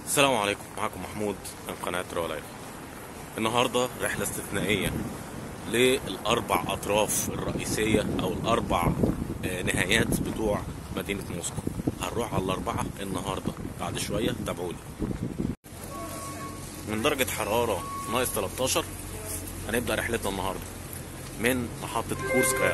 السلام عليكم معكم محمود من قناة رو لايف النهاردة رحلة استثنائية للأربع أطراف الرئيسية أو الأربع آه، نهايات بتوع مدينة موسكو هنروح على الأربعة النهاردة بعد شوية تابعوني من درجة حرارة ناقص 13 هنبدأ رحلتنا النهاردة من محطة كورسكايا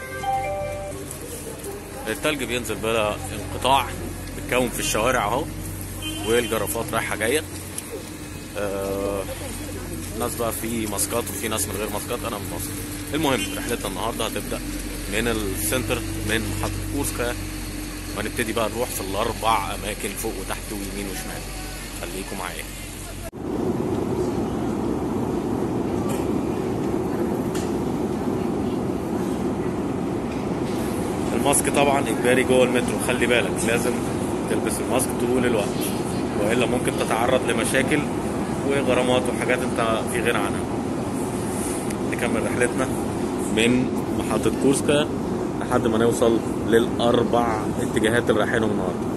التلج بينزل بلا انقطاع بيتكون في الشوارع اهو والجرافات رايحه جايه آه ناس بقى في ماسكات وفي ناس من غير ماسكات انا من ماسك المهم رحلتنا النهارده هتبدا من السنتر من محطه كورسكا وهنبتدي بقى نروح في الاربع اماكن فوق وتحت ويمين وشمال خليكم معايا الماسك طبعا اجباري جوه المترو خلي بالك لازم تلبس الماسك طول الوقت والا ممكن تتعرض لمشاكل وغرامات وحاجات انت في غنى عنها نكمل رحلتنا من محطة كورسكا لحد ما نوصل للأربع اتجاهات اللي رايحينهم النهارده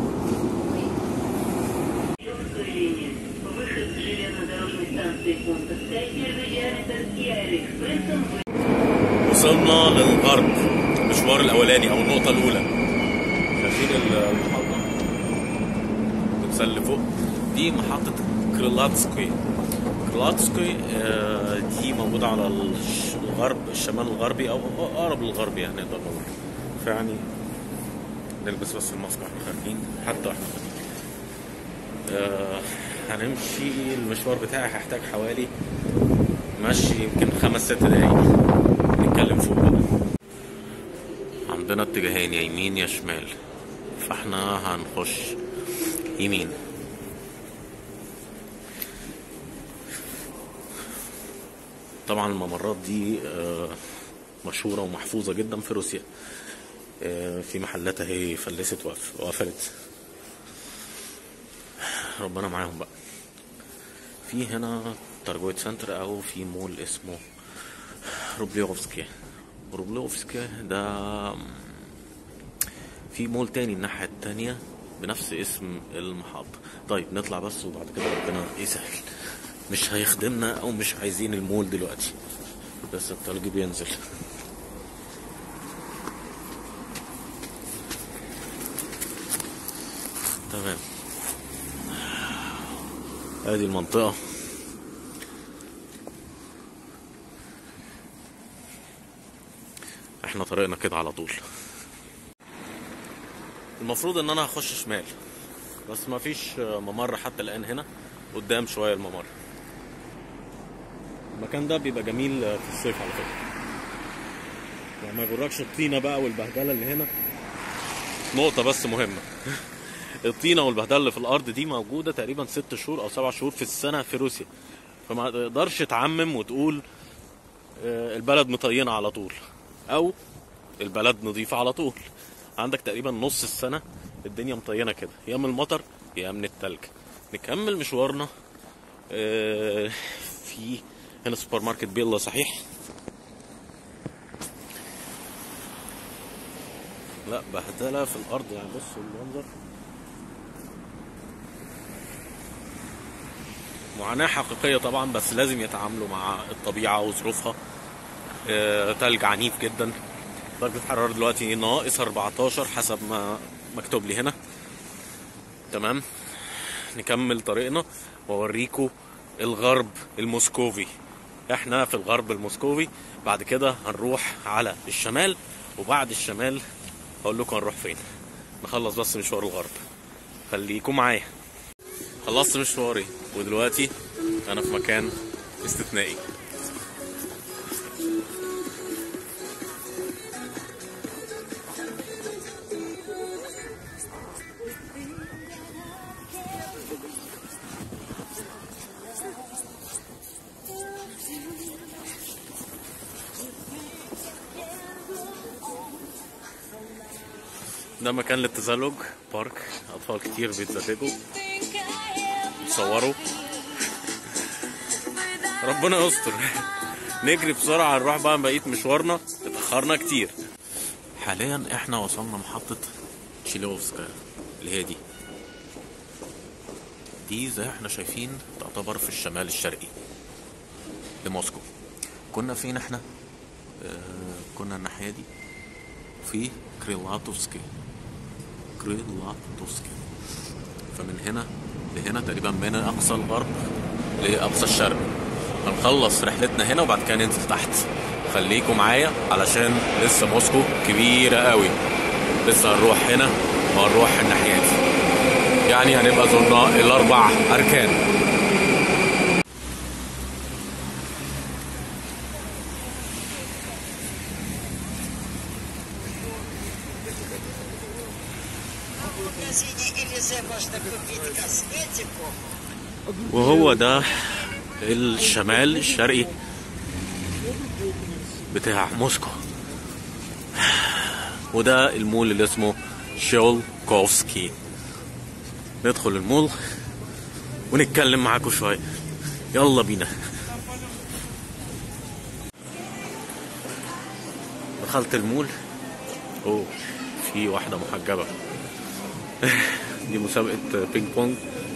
Удостоверение. Выход с железнодорожной станции пункта 5 между Диаметр и Аэроэкспрессом وصلنا للغرب المشوار الأولاني أو النقطة الأولى شايفين المحطة التمثال اللي فوق دي محطة كريلاتسكي كريلاتسكي آه، دي موجودة على الش- الغرب الشمال الغربي أو أقرب للغرب يعني نقدر نقول فيعني نلبس بس الماسك واحنا خارجين حتى واحنا خارجين آه، هنمشي المشوار بتاعي هيحتاج حوالي مشي يمكن خمس ست دقايق نتكلم فوق بقى عندنا اتجاهين يا يمين يا شمال فاحنا هنخش يمين طبعا الممرات دي آه، مشهورة ومحفوظة جدا في روسيا آه، في محلات اهي فلست وقف- وقفلت ربنا معاهم بقى في هنا ترجويت سنتر او في مول اسمه روبليوفسكي روبليوفسكي ده في مول تاني الناحية التانية بنفس اسم المحطة طيب نطلع بس وبعد كده ربنا يسهل مش هيخدمنا او مش عايزين المول دلوقتي بس التلج بينزل تمام ادي المنطقة احنا طريقنا كده على طول المفروض ان انا هخش شمال بس ما فيش ممر حتى الان هنا قدام شويه الممر المكان ده بيبقى جميل في الصيف على فكره يعني ما يغركش الطينه بقى والبهدله اللي هنا نقطه بس مهمه الطينه والبهدله اللي في الارض دي موجوده تقريبا ست شهور او سبع شهور في السنه في روسيا فما تقدرش تعمم وتقول آه، البلد مطينه على طول او البلد نظيفه على طول عندك تقريبا نص السنه الدنيا مطينه كده يا من المطر يا من التلج نكمل مشوارنا آه، في هنا سوبر ماركت بيلا صحيح لا بهدله في الارض يعني بصوا المنظر معاناة حقيقية طبعا بس لازم يتعاملوا مع الطبيعة وظروفها آه، تلج عنيف جدا درجة الحرارة دلوقتي ناقص 14 حسب ما مكتوب لي هنا تمام نكمل طريقنا واوريكم الغرب الموسكوفي احنا في الغرب الموسكوفي بعد كده هنروح على الشمال وبعد الشمال هقول لكم هنروح فين نخلص بس مشوار الغرب خليكم معايا خلصت مشواري ودلوقتي انا في مكان استثنائي ده مكان للتزلج بارك اطفال كتير بيتزلجوا يتصوروا ربنا يستر نجري بسرعة نروح بقى بقية مشوارنا اتأخرنا كتير حاليا احنا وصلنا محطة تشيلوفسكا اللي هي دي دي زي ما احنا شايفين تعتبر في الشمال الشرقي لموسكو كنا فين احنا آه كنا الناحية دي في كريلاتوفسكي كريلاتوفسكي فمن هنا لهنا تقريبا من اقصى الغرب لاقصى الشرق هنخلص رحلتنا هنا وبعد كده ننزل تحت خليكم معايا علشان لسه موسكو كبيرة قوي لسه هنروح هنا وهنروح الناحية دي يعني هنبقى زرنا الأربع أركان В магазине Элизе можно купить косметику. وهو ده الشمال الشرقي بتاع موسكو وده المول اللي اسمه شولكوفسكي ندخل المول ونتكلم معاكم شوية يلا بينا دخلت المول اوه في واحدة محجبة دي مسابقة بينج بونج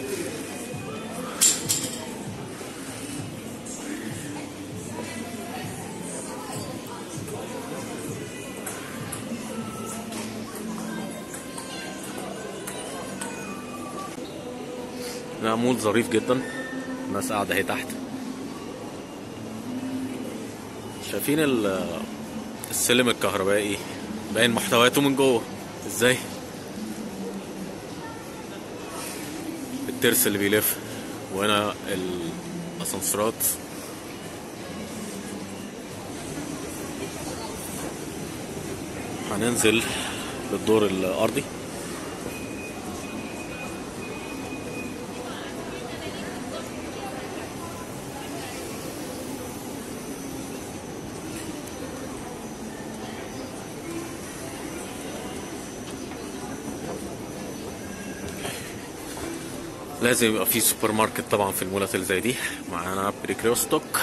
لا مول ظريف جدا الناس قاعدة اهي تحت شايفين ال- السلم الكهربائي باين محتوياته من جوه ازاي الترس اللي بيلف وهنا الاسانسيرات هننزل للدور الارضي لازم يبقى في سوبر ماركت طبعا في المولات اللي زي دي معانا بريكريوستوك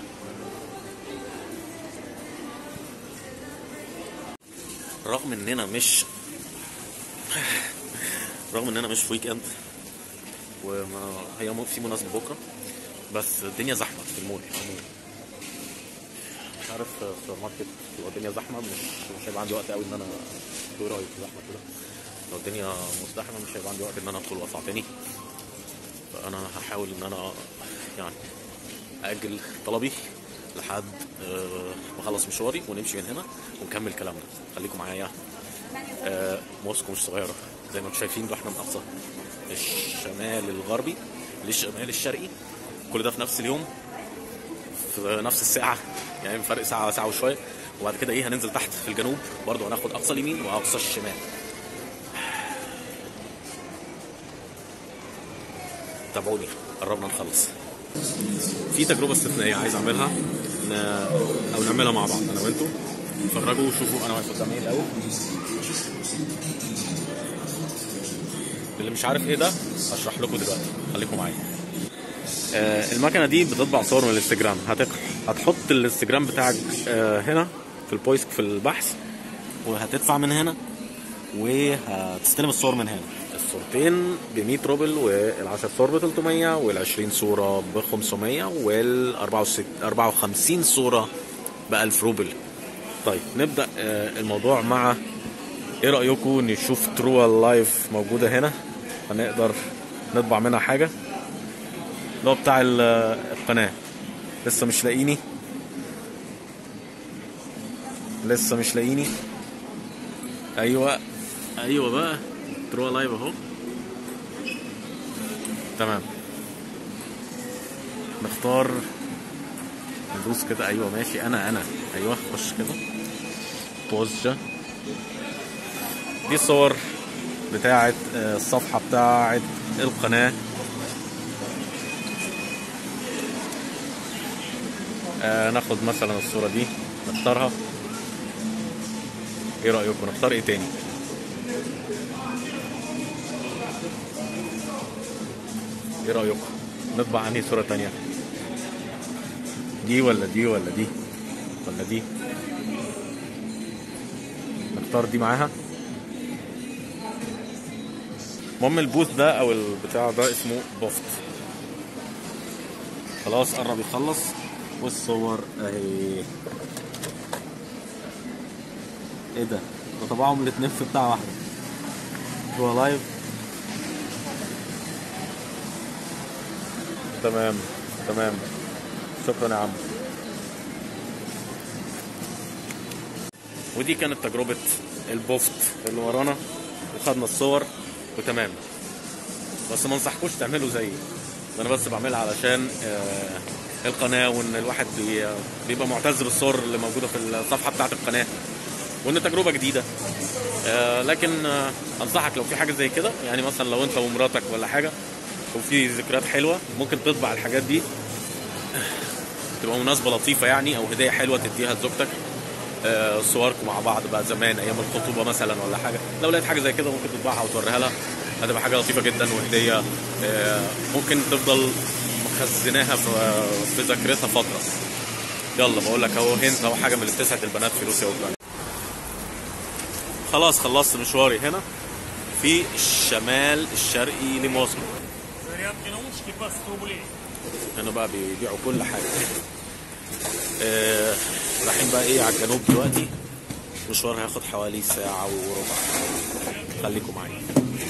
رغم اننا مش رغم اننا مش في ويك اند وما هي م- في مناسبة بكرة بس الدنيا زحمة في المول عموما مش عارف السوبر ماركت لو الدنيا زحمة مش مش هيبقى عندي وقت قوي ان انا ايه رايك زحمة كده لو الدنيا مزدحمة مش هيبقى عندي وقت ان انا ادخل واطلع تاني فانا هحاول ان انا يعني اجل طلبي لحد آه، ما اخلص مشواري ونمشي من هنا ونكمل كلامنا خليكم معايا آه، موسكو مش صغيره زي ما انتم شايفين ده احنا من اقصى الشمال الغربي للشمال الشرقي كل ده في نفس اليوم في نفس الساعه يعني فرق ساعه ساعه وشويه وبعد كده ايه هننزل تحت في الجنوب برضه هناخد اقصى اليمين واقصى الشمال تابعوني قربنا نخلص في تجربه استثنائيه عايز اعملها ن... او نعملها مع بعض انا وانتوا اتفرجوا وشوفوا انا واقف قدام ايه الاول اللي مش عارف ايه ده هشرح لكم دلوقتي خليكم معايا آه المكنه دي بتطبع صور من الانستجرام هتق... هتحط الانستجرام بتاعك آه هنا في البويسك في البحث وهتدفع من هنا وهتستلم الصور من هنا الصورتين ب 100 روبل وال10 صور ب 300 وال20 صوره ب 500 وال54 صوره ب 1000 روبل طيب نبدا آه، الموضوع مع ايه رايكم نشوف ترو لايف موجوده هنا هنقدر نطبع منها حاجه اللي هو بتاع ال- القناه لسه مش لاقيني لسه مش لاقيني ايوه ايوه بقى ترو لايف اهو تمام نختار ندوس كده ايوه ماشي انا انا ايوه خش كده بوزجة دي الصور بتاعت آه، الصفحة بتاعت القناة آه ناخد مثلا الصورة دي نختارها ايه رأيكم نختار ايه تاني ايه رأيكم نطبع انهي صورة تانية دي ولا دي ولا دي ولا دي نختار دي معاها المهم البوث ده او البتاع ده اسمه بوفت خلاص قرب يخلص والصور اهي ايه ده ده طبعهم الاتنين في بتاع واحده هو لايف تمام تمام شكرا يا عم ودي كانت تجربة البوفت اللي ورانا وخدنا الصور وتمام بس ما انصحكوش تعملوا زيي انا بس بعملها علشان آه، القناة وان الواحد بي- بيبقى معتز بالصور اللي موجودة في الصفحة بتاعة القناة وان تجربة جديدة آه، لكن آه، انصحك لو في حاجة زي كده يعني مثلا لو انت ومراتك ولا حاجة وفي ذكريات حلوة ممكن تطبع الحاجات دي تبقى مناسبة لطيفة يعني او هدية حلوة تديها لزوجتك آه، صوركم مع بعض بقى زمان ايام الخطوبه مثلا ولا حاجه لو لقيت حاجه زي كده ممكن تطبعها وتوريها لها هتبقى حاجه لطيفه جدا وهديه آه، ممكن تفضل مخزناها في في ذاكرتها فتره يلا بقول لك اهو هنت اهو حاجه من اللي بتسعد البنات في روسيا واوكرانيا خلاص خلصت مشواري هنا في الشمال الشرقي لموسكو Зарядки наушники по 100 рублей. هنا بقى بيبيعوا كل حاجه آه، رايحين بقى ايه على الجنوب دلوقتي مشوار هياخد حوالي ساعة وربع خليكم معايا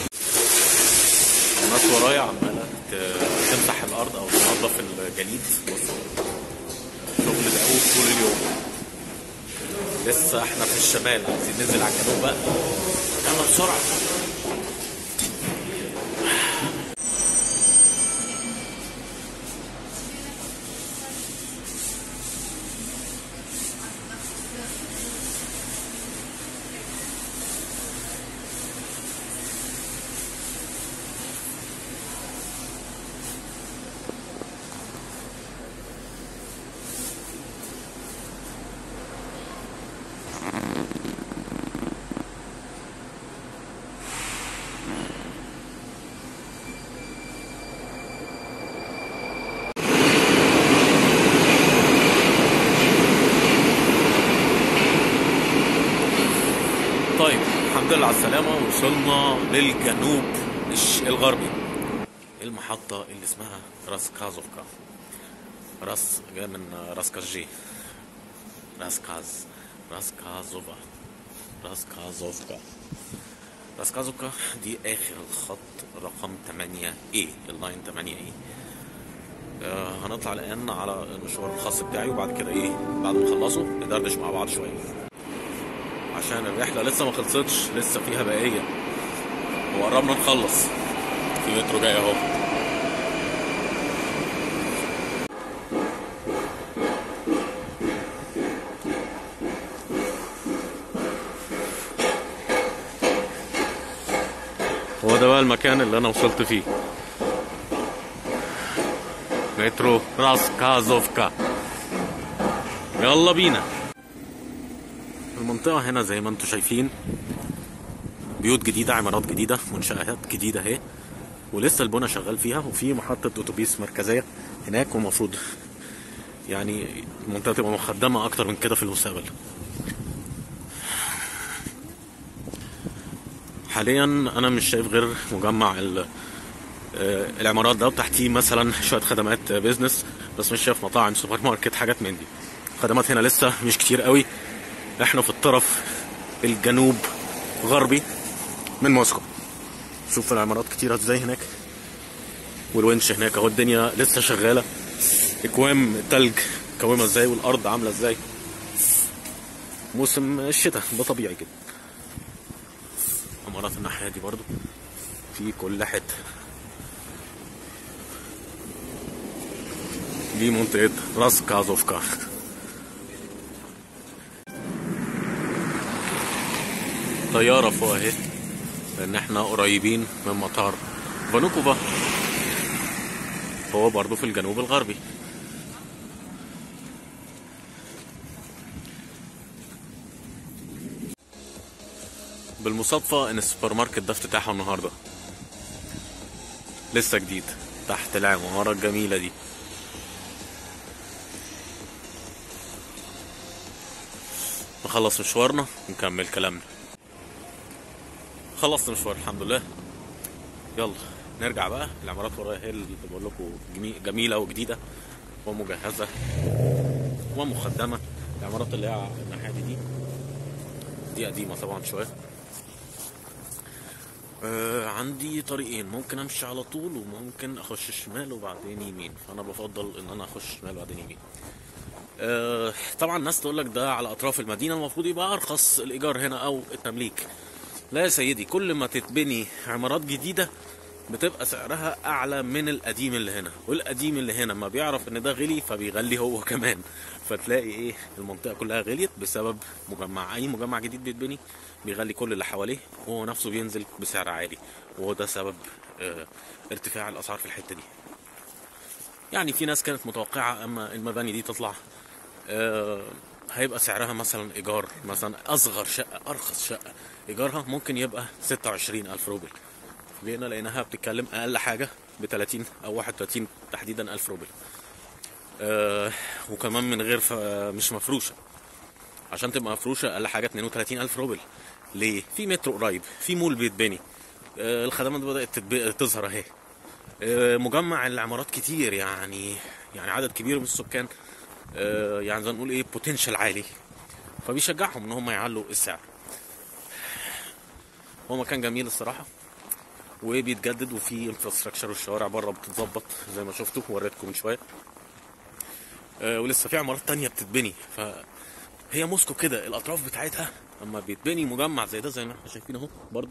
الناس ورايا عمالة ت- تمسح الأرض أو تنظف الجليد بصوا شغل دقوق طول اليوم لسه احنا في الشمال عايزين ننزل على الجنوب بقى يلا بسرعة طيب الحمد لله على السلامة وصلنا للجنوب الش- الغربي المحطة اللي اسمها راس كازوفكا راس جاية من راس كاجي راس كاز راس كازوفا راس كازوفكا راس كازوفكا دي آخر الخط رقم 8 اي اللاين 8 اي آه هنطلع الآن على المشوار الخاص بتاعي وبعد كده ايه بعد ما نخلصه ندردش مع بعض شوية عشان الرحلة لسه ما خلصتش لسه فيها بقية وقربنا نخلص في مترو جاي اهو هو ده بقى المكان اللي انا وصلت فيه مترو راس كازوفكا يلا بينا المنطقة هنا زي ما انتم شايفين بيوت جديدة عمارات جديدة منشآت جديدة اهي ولسه البنا شغال فيها وفي محطة أتوبيس مركزية هناك ومفروض يعني المنطقة تبقى مخدمة أكتر من كده في المستقبل حاليا أنا مش شايف غير مجمع ال- آه، العمارات ده وتحتيه مثلا شوية خدمات آه، بيزنس بس مش شايف مطاعم سوبر ماركت حاجات من دي خدمات هنا لسه مش كتير قوي احنا في الطرف الجنوب غربي من موسكو شوف العمارات كتيرة ازاي هناك والونش هناك اهو الدنيا لسه شغالة اكوام التلج كومة ازاي والارض عاملة ازاي موسم الشتاء ده طبيعي كده عمارات الناحية دي برضو في كل حتة دي منطقة راس كازوفكا طيارة فوق اهي لأن احنا قريبين من مطار فانوكوفا هو برضه في الجنوب الغربي بالمصادفة ان السوبر ماركت ده افتتاحه النهاردة لسه جديد تحت العمارة الجميلة دي نخلص مشوارنا ونكمل كلامنا خلصت مشوار الحمد لله يلا نرجع بقى العمارات ورايا هي اللي بقول لكم جمي- جميله وجديده ومجهزه ومخدمه العمارات اللي هي على الناحيه دي دي قديمه طبعا شويه آه عندي طريقين ممكن امشي على طول وممكن اخش الشمال وبعدين يمين فانا بفضل ان انا اخش شمال وبعدين يمين آه طبعا الناس تقول لك ده على اطراف المدينه المفروض يبقى ارخص الايجار هنا او التمليك لا يا سيدي كل ما تتبني عمارات جديده بتبقى سعرها اعلى من القديم اللي هنا والقديم اللي هنا ما بيعرف ان ده غلي فبيغلي هو كمان فتلاقي ايه المنطقه كلها غليت بسبب مجمع اي مجمع جديد بيتبني بيغلي كل اللي حواليه وهو نفسه بينزل بسعر عالي وهو ده سبب اه ارتفاع الاسعار في الحته دي يعني في ناس كانت متوقعه اما المباني دي تطلع آه، هيبقى سعرها مثلا ايجار مثلا اصغر شقه ارخص شقه ايجارها ممكن يبقى 26 الف روبل جينا لقيناها بتتكلم اقل حاجه ب 30 او 31 تحديدا الف روبل آه وكمان من غير ف... مش مفروشه عشان تبقى مفروشه اقل حاجه 32 الف روبل ليه في مترو قريب في مول بيتبني آه الخدمات بدات تتب... تظهر اهي آه، مجمع العمارات كتير يعني يعني عدد كبير من السكان آه، يعني زي ما نقول ايه بوتنشال عالي فبيشجعهم ان هم يعلوا السعر هو مكان جميل الصراحه وبيتجدد وفي انفراستراكشر والشوارع بره بتتظبط زي ما شفتوا وريتكم من شويه آه، ولسه في عمارات تانية بتتبني فهي موسكو كده الاطراف بتاعتها اما بيتبني مجمع زي ده زي ما احنا شايفين اهو برضو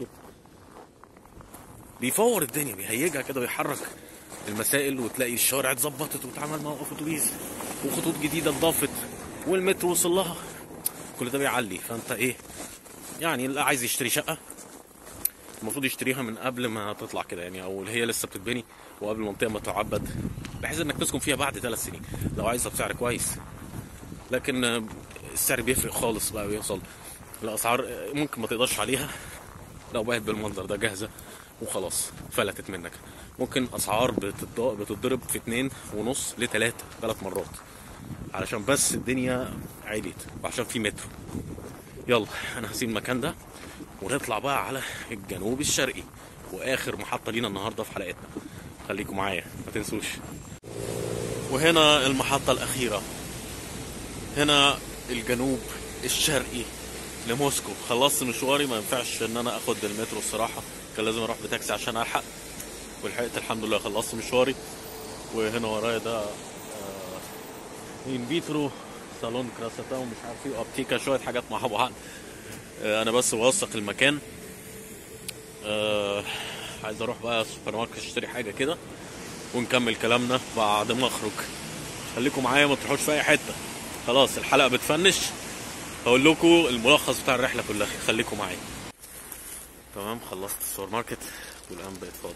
بيفور الدنيا بيهيجها كده ويحرك المسائل وتلاقي الشوارع اتظبطت واتعمل موقف اتوبيس وخطوط جديده اتضافت والمترو وصل لها كل ده بيعلي فانت ايه يعني اللي عايز يشتري شقه المفروض يشتريها من قبل ما تطلع كده يعني او اللي هي لسه بتتبني وقبل المنطقه ما تعبد بحيث انك تسكن فيها بعد ثلاث سنين لو عايزها بسعر كويس لكن آه، السعر بيفرق خالص بقى بيوصل الاسعار آه، ممكن ما تقدرش عليها لو بقت بالمنظر ده جاهزه وخلاص فلتت منك ممكن اسعار بتض- بتتضرب في اتنين ونص لتلاتة ثلاث مرات علشان بس الدنيا عاليت وعشان في مترو يلا انا هسيب المكان ده ونطلع بقى على الجنوب الشرقي واخر محطه لينا النهارده في حلقتنا خليكم معايا ما تنسوش وهنا المحطه الاخيره هنا الجنوب الشرقي لموسكو خلصت مشواري ما ينفعش ان انا اخد المترو الصراحه كان لازم اروح بتاكسي عشان الحق ولحقت الحمد لله خلصت مشواري وهنا ورايا ده آه، ان فيترو صالون كراستا ومش عارف ايه وابتيكا شويه حاجات مع بعض آه، انا بس بوثق المكان آه، عايز اروح بقى السوبر ماركت اشتري حاجه كده ونكمل كلامنا بعد ما اخرج خليكم معايا ما تروحوش في اي حته خلاص الحلقه بتفنش هقول لكم الملخص بتاع الرحله كلها خليكم معايا تمام خلصت السوبر ماركت والان بقيت فاضي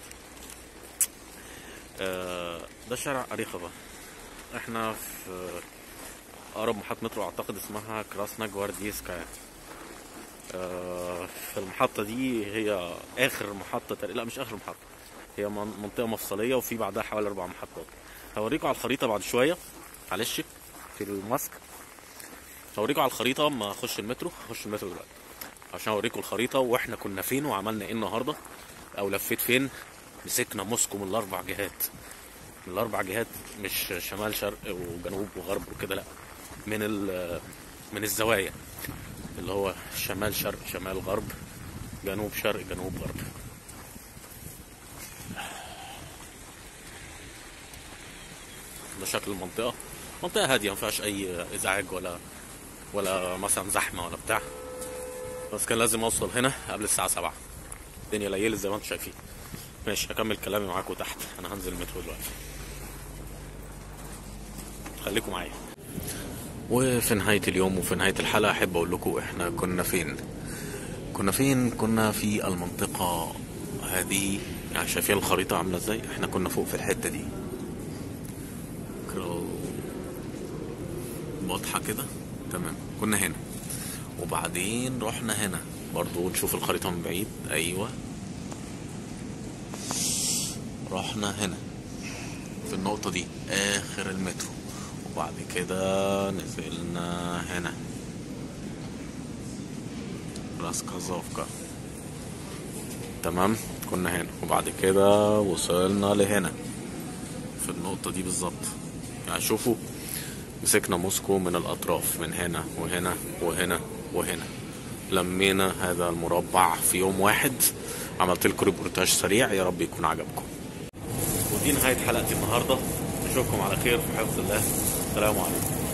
آه ده شارع أريخبا احنا في اقرب محطة مترو اعتقد اسمها كراسنا جوارديسكايا آه في المحطة دي هي اخر محطة تقريبا لا مش اخر محطة هي من- منطقة مفصلية وفي بعدها حوالي اربع محطات هوريكم على الخريطة بعد شوية معلش في الماسك هوريكم على الخريطة اما اخش المترو اخش المترو دلوقتي عشان اوريكم الخريطة واحنا كنا فين وعملنا ايه النهاردة او لفيت فين مسكنا موسكو من الاربع جهات من الاربع جهات مش شمال شرق وجنوب وغرب وكده لا من ال- من الزوايا اللي هو شمال شرق شمال غرب جنوب شرق جنوب غرب ده شكل المنطقة منطقة هادية ما فيهاش أي إزعاج ولا ولا مثلا زحمة ولا بتاع بس كان لازم أوصل هنا قبل الساعة سبعة الدنيا ليلت زي ما انتم شايفين ماشي هكمل كلامي معاكم تحت أنا هنزل المترو دلوقتي خليكم معايا وفي نهاية اليوم وفي نهاية الحلقة أحب أقول لكم إحنا كنا فين كنا فين كنا في المنطقة هذه يعني شايفين الخريطة عاملة ازاي احنا كنا فوق في الحتة دي كرو واضحة كده تمام كنا هنا وبعدين رحنا هنا برضو نشوف الخريطة من بعيد أيوة رحنا هنا في النقطة دي آخر المترو وبعد كده نزلنا هنا راس كازوفكا تمام كنا هنا وبعد كده وصلنا لهنا في النقطة دي بالظبط يعني شوفوا مسكنا موسكو من الأطراف من هنا وهنا وهنا وهنا لمينا هذا المربع في يوم واحد عملت لكم ريبورتاج سريع يا رب يكون عجبكم ودي نهاية حلقتي النهاردة نشوفكم على خير في حفظ الله السلام عليكم